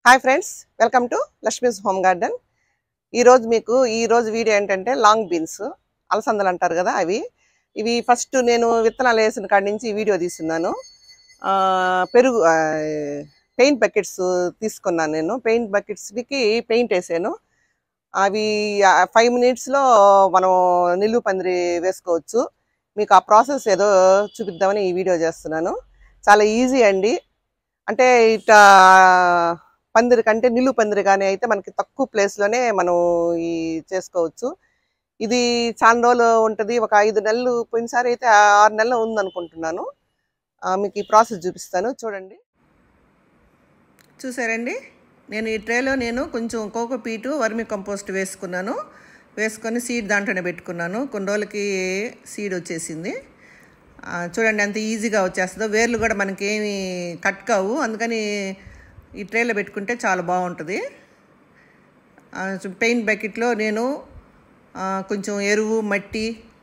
Hi friends welcome to Lakshmi's home garden ఈరోజు మీకు ఈ రోజు వీడియో ఏంటంటే లాంగ్ బీన్స్ అలసందలు అంటారు కదా అవి ఇవి ఫస్ట్ నేను విత్తనాలు వేసిన కాడి నుంచి ఈ వీడియో తీస్తున్నాను ఆ, పెరుగు పెయింట్ బకెట్స్ తీసుకున్నాను నేను పెయింట్ బకెట్స్కి పెయింట్ వేసాను అవి ఫైవ్ మినిట్స్లో మనం నిలువు పందిరి వేసుకోవచ్చు మీకు ఆ ప్రాసెస్ ఏదో చూపిద్దామని ఈ వీడియో చేస్తున్నాను చాలా ఈజీ అండి అంటే ఇట్లా పందిరి కంటే నిలువు పందిరి కానీ అయితే మనకి తక్కువ ప్లేస్లోనే మనం ఈ చేసుకోవచ్చు ఇది చాలా రోజులు ఉంటుంది ఒక ఐదు నెలలు పోయినసారి అయితే ఆరు నెలలు ఉందనుకుంటున్నాను ఆ, మీకు ఈ ప్రాసెస్ చూపిస్తాను చూడండి చూసారండి నేను ఈ ట్రేలో నేను కొంచెం కోకోపీటు వర్మి కంపోస్ట్ వేసుకున్నాను వేసుకొని సీడ్ దాంట్లోనే పెట్టుకున్నాను కొన్ని రోజులకి సీడ్ వచ్చేసింది ఆ, చూడండి ఎంత ఈజీగా వచ్చేస్తుందో వేర్లు కూడా మనకి ఏమి కట్ కావు అందుకని ఈ ట్రేలో పెట్టుకుంటే చాలా బాగుంటుంది ఆ, చు- పెయింట్ బకెట్లో నేను ఆ, కొంచెం ఎరువు మట్టి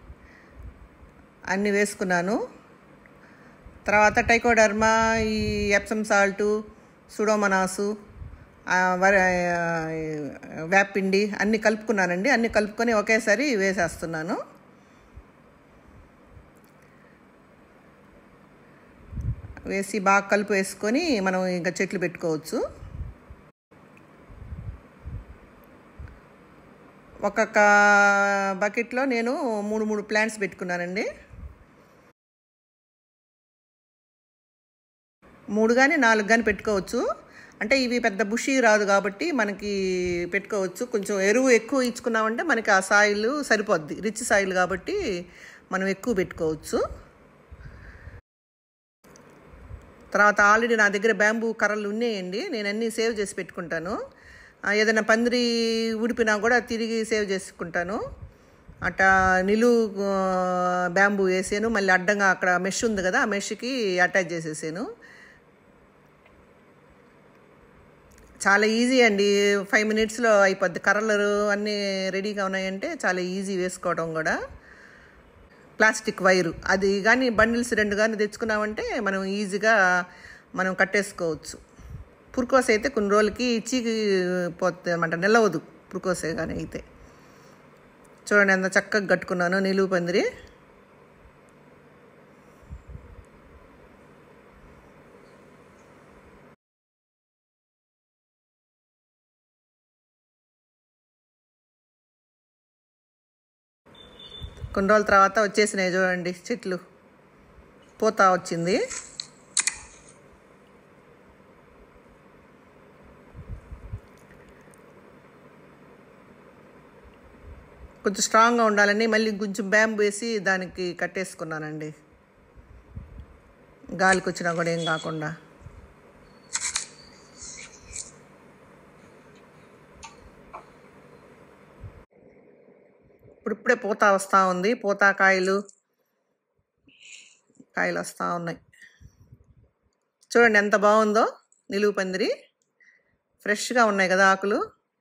అన్నీ వేసుకున్నాను తర్వాత టైకోడర్మా ఈ ఎప్సమ్ సాల్టు సుడోమనాసు ఆ, వర ఆ, వేపిండి అన్నీ కలుపుకున్నానండి అన్నీ కలుపుకొని ఒకేసారి వేసేస్తున్నాను వేసి బాగా కలుపు వేసుకొని మనం ఇంకా చెట్లు పెట్టుకోవచ్చు ఒక్కొక్క బకెట్లో నేను మూడు మూడు ప్లాంట్స్ పెట్టుకున్నానండి మూడు కానీ నాలుగు కానీ పెట్టుకోవచ్చు అంటే ఇవి పెద్ద బుషి రాదు కాబట్టి మనకి పెట్టుకోవచ్చు కొంచెం ఎరువు ఎక్కువ ఇచ్చుకున్నామంటే మనకి ఆ సాయిల్ సరిపోద్ది రిచ్ సాయిల్ కాబట్టి మనం ఎక్కువ పెట్టుకోవచ్చు తర్వాత ఆల్రెడీ నా దగ్గర బ్యాంబూ కర్రలు ఉన్నాయండి నేను అన్నీ సేవ్ చేసి పెట్టుకుంటాను ఆ, ఏదైనా పందిరి ఊడిపినా కూడా తిరిగి సేవ్ చేసుకుంటాను అట్టా నిలువు ఆ, బ్యాంబూ వేసాను మళ్ళీ అడ్డంగా అక్కడ మెష్ ఉంది కదా ఆ మెష్కి అటాచ్ చేసేసాను చాలా ఈజీ అండి ఫైవ్ మినిట్స్లో అయిపోద్ది కర్రలు అన్నీ రెడీగా ఉన్నాయంటే చాలా ఈజీ వేసుకోవడం కూడా ప్లాస్టిక్ వైరు అది కానీ బండిల్స్ రెండు కానీ తెచ్చుకున్నామంటే మనం ఈజీగా మనం కట్టేసుకోవచ్చు పురుకోస అయితే కొన్ని రోజులకి చీకి పోతే అనమాట నిలవదు పురుకోసే కానీ అయితే చూడండి ఎంత చక్కగా కట్టుకున్నాను నిలువు పందిరి కొన్ని రోజుల తర్వాత వచ్చేసినాయి చూడండి చెట్లు పూత వచ్చింది కొంచెం స్ట్రాంగ్గా ఉండాలని మళ్ళీ కొంచెం బ్యాంబు వేసి దానికి కట్టేసుకున్నానండి గాలికి వచ్చినా కూడా ఏం కాకుండా ఇప్పుడిప్పుడే పూత వస్తూ ఉంది పూత కాయలు కాయలు వస్తూ ఉన్నాయి చూడండి ఎంత బాగుందో నిలువు పందిరి ఫ్రెష్గా ఉన్నాయి కదా ఆకులు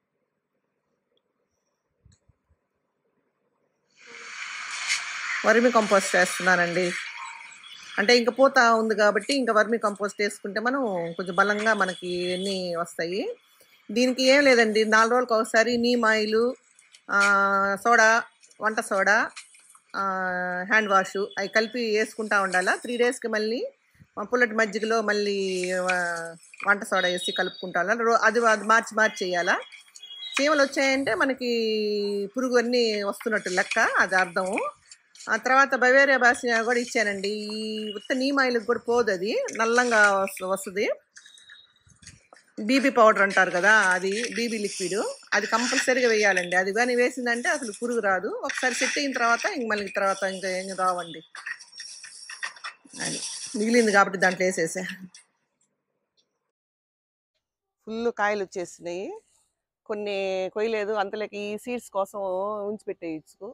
వర్మి కంపోస్ట్ వేస్తున్నానండి అంటే ఇంకా పూత ఉంది కాబట్టి ఇంకా వర్మి కంపోస్ట్ వేసుకుంటే మనం కొంచెం బలంగా మనకి అన్నీ వస్తాయి దీనికి ఏం లేదండి నాలుగు రోజులకు ఒకసారి నీమ్ ఆయిల్ ఆ, సోడా వంట సోడా ఆ, హ్యాండ్ వాష్ అవి కలిపి వేసుకుంటా ఉండాలా త్రీ డేస్కి మళ్ళీ ఆ, పుల్లటి మజ్జిగలో మళ్ళీ ఆ, వంట సోడా వేసి కలుపుకుంటా రో అది అది మార్చి మార్చి చేయాలా చీమలు వచ్చాయంటే మనకి పురుగు అన్నీ వస్తున్నట్టు లెక్క అది అర్థము ఆ తర్వాత బవేరియా బాసియా కూడా ఇచ్చానండి ఈ ఉత్త నీమాయిలకు కూడా పోదు అది నల్లంగా వస్తు- వస్తుంది బీబీ పౌడర్ అంటారు కదా అది బీబీ లిక్విడ్ అది కంపల్సరీగా వేయాలండి అది కానీ వేసిందంటే అసలు పురుగు రాదు ఒకసారి సెట్ అయిన తర్వాత ఇంక మళ్ళీ తర్వాత ఇంకా ఏం రావండి అది మిగిలింది కాబట్టి దాంట్లో వేసేసా ఫుల్ కాయలు వచ్చేసినాయి కొన్ని కొయ్యలేదు అంతలోకి ఈ సీడ్స్ కోసం ఉంచి పెట్టేయచ్చు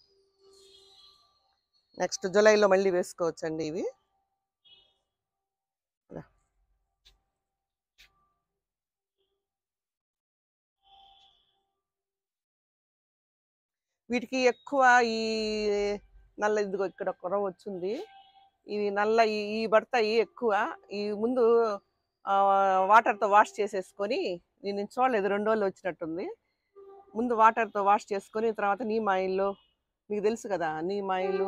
నెక్స్ట్ జూలైలో మళ్ళీ వేసుకోవచ్చండి ఇవి ఇలా. వీటికి ఎక్కువ ఈ నల్ల ఇదిగో ఇక్కడ ఒక రవ్వ వచ్చింది ఇవి నల్ల ఈ ఈ పడతాయి ఎక్కువ ఈ ముందు ఆ, వాటర్తో వాష్ చేసేసుకొని నేను ఇది చూడలేదు రెండు రోజులు వచ్చినట్టుంది ముందు వాటర్తో వాష్ చేసుకొని తర్వాత నీమ్ ఆయిల్లో మీకు తెలుసు కదా నీమ్ ఆయిల్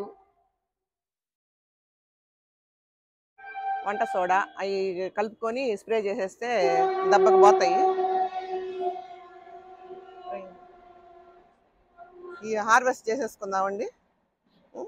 వంట సోడా అవి కలుపుకొని స్ప్రే చేసేస్తే దెబ్బకు పోతాయి ఈ హార్వెస్ట్ చేసేసుకుందామండి ఉం?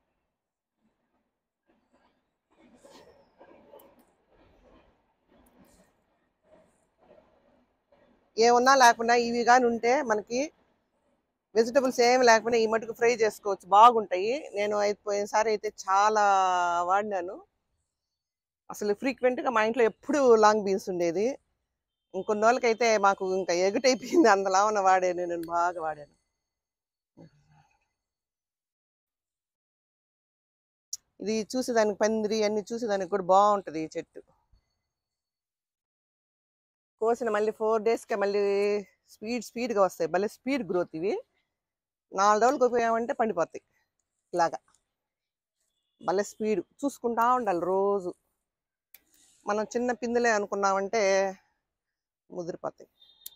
ఏమున్నా లేకుండా ఇవి కానీ ఉంటే మనకి వెజిటబుల్స్ ఏమి లేకపోయినా ఈ మటుకు ఫ్రై చేసుకోవచ్చు బాగుంటాయి నేను అయిపోయినసారి అయితే చాలా వాడినాను అసలు ఫ్రీక్వెంట్గా మా ఇంట్లో ఎప్పుడు లాంగ్ బీన్స్ ఉండేది ఇంకొన్ని రోజులకైతే మాకు ఇంకా ఎగుటైపోయింది అందులో ఉన్న వాడాను నేను బాగా వాడాను ఇది చూసేదానికి పందిరి అన్ని చూసేదానికి కూడా బాగుంటుంది ఈ చెట్టు కోసిన మళ్ళీ ఫోర్ డేస్కే మళ్ళీ స్పీడ్ స్పీడ్గా వస్తాయి భలే స్పీడ్ గ్రోత్ ఇవి నాలుగు రోజులకు పోయామంటే పండిపోతాయి ఇలాగా భలే స్పీడ్ చూసుకుంటా ఉండాలి రోజు మనం చిన్న పిందులే అనుకున్నామంటే ముదిరిపోతాయి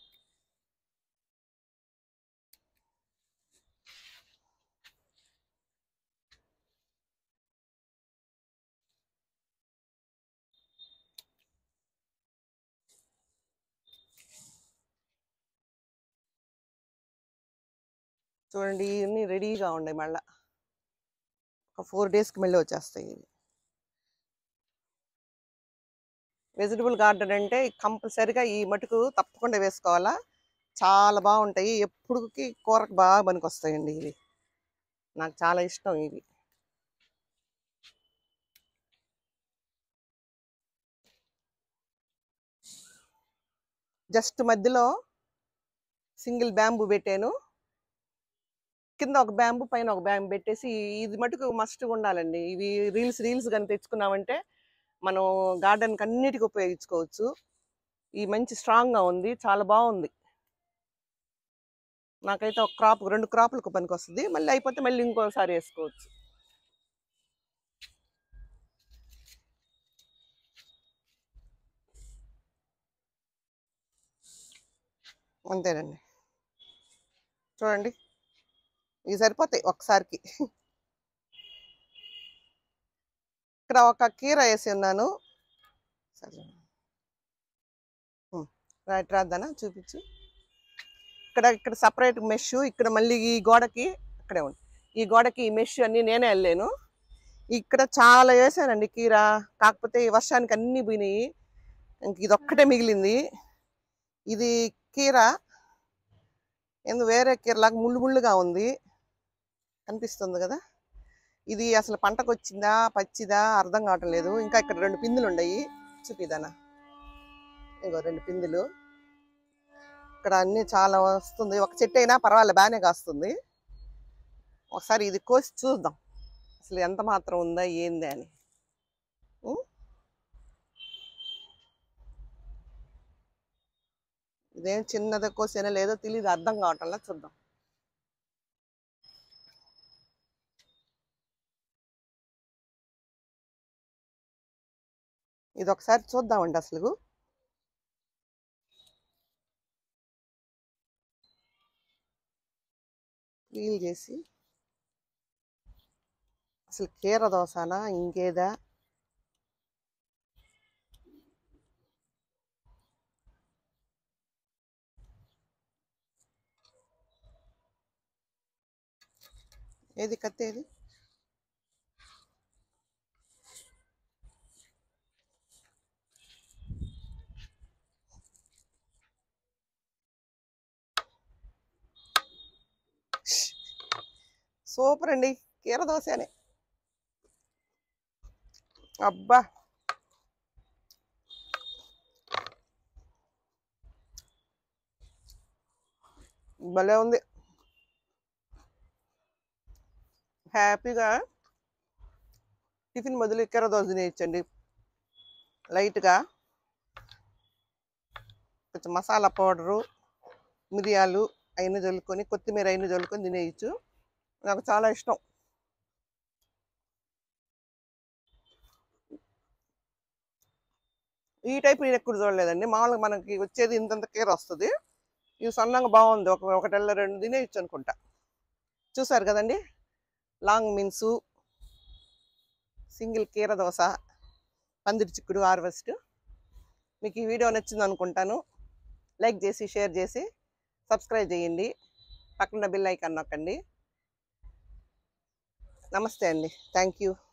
చూడండి ఇవన్నీ రెడీగా ఉన్నాయి మళ్ళా ఒక ఫోర్ డేస్కి మళ్ళీ వచ్చేస్తాయి ఇవి వెజిటబుల్ గార్డెన్ అంటే కంపల్సరిగా ఈ మటుకు తప్పకుండా వేసుకోవాలా చాలా బాగుంటాయి ఎప్పుడుకి కూరకు బాగా పనికొస్తాయండి ఇవి నాకు చాలా ఇష్టం ఇవి జస్ట్ మధ్యలో సింగిల్ బ్యాంబూ పెట్టాను కింద ఒక బ్యాంబు పైన ఒక బ్యాంబు పెట్టేసి ఇది మటుకు మస్ట్ ఉండాలండి ఇవి రీల్స్ రీల్స్ కానీ తెచ్చుకున్నామంటే మనం గార్డెన్కి అన్నిటికీ ఉపయోగించుకోవచ్చు ఈ మంచి స్ట్రాంగ్గా ఉంది చాలా బాగుంది నాకైతే ఒక క్రాప్ రెండు క్రాపులకు పనికి వస్తుంది మళ్ళీ అయిపోతే మళ్ళీ ఇంకోసారి వేసుకోవచ్చు అంతేనండి చూడండి ఇవి సరిపోతాయి ఒకసారికి ఇక్కడ ఒక కీర వేసి ఉన్నాను సరే రైట్ రాద్దానా చూపించు ఇక్కడ ఇక్కడ సపరేట్ మెష్ ఇక్కడ మళ్ళీ ఈ గోడకి ఇక్కడే ఉంది ఈ గోడకి ఈ మెష్ అన్ని నేనే వెళ్ళాను ఇక్కడ చాలా వేసానండి కీర కాకపోతే ఈ వర్షానికి అన్ని పోయినాయి ఇంక ఇది ఒక్కటే మిగిలింది ఇది కీర ఎందు వేరే కీరలాగా ముళ్ళు ముళ్ళుగా ఉంది కనిపిస్తుంది కదా ఇది అసలు పంటకు వచ్చిందా పచ్చిదా అర్థం కావటం లేదు ఇంకా ఇక్కడ రెండు పిందులు ఉన్నాయి చూపిదానా ఇంకో రెండు పిందులు ఇక్కడ అన్ని చాలా వస్తుంది ఒక చెట్టు అయినా పర్వాలేదు బాగానే కాస్తుంది ఒకసారి ఇది కోసి చూద్దాం అసలు ఎంత మాత్రం ఉందా ఏంది అని ఉం? ఇదేం చిన్నది కోసేనా లేదో తెలియదు అర్థం కావటంలా చూద్దాం ఇది ఒకసారి చూద్దామండి అసలు క్లీన్ చేసి అసలు కీర దోసనా ఇంకేదా ఏది కత్తి ఏది సూపర్ అండి కీర దోశనే అబ్బా భలే ఉంది హ్యాపీగా టిఫిన్ బదులు కీర దోశ తినేయచ్చండి లైట్గా కొంచెం మసాలా పౌడరు మిరియాలు అయిన జల్లుకొని కొత్తిమీర అయిన జల్లుకొని తినేయచ్చు నాకు చాలా ఇష్టం ఈ టైప్ నేను ఎక్కడ చూడలేదండి మామూలుగా మనకి వచ్చేది ఇంతంత కీర వస్తుంది ఇవి సన్నంగా బాగుంది ఒక ఒకటెల్ల రెండు తినేయచ్చు అనుకుంటా చూసారు కదండి లాంగ్ మీన్సు సింగిల్ కీర దోశ పందిరి చిక్కుడు హార్వెస్ట్ మీకు ఈ వీడియో నచ్చింది అనుకుంటాను లైక్ చేసి షేర్ చేసి సబ్స్క్రైబ్ చేయండి పక్కన బిల్ ఐకాన్ నొక్కండి నమస్తే అండి థ్యాంక్ యూ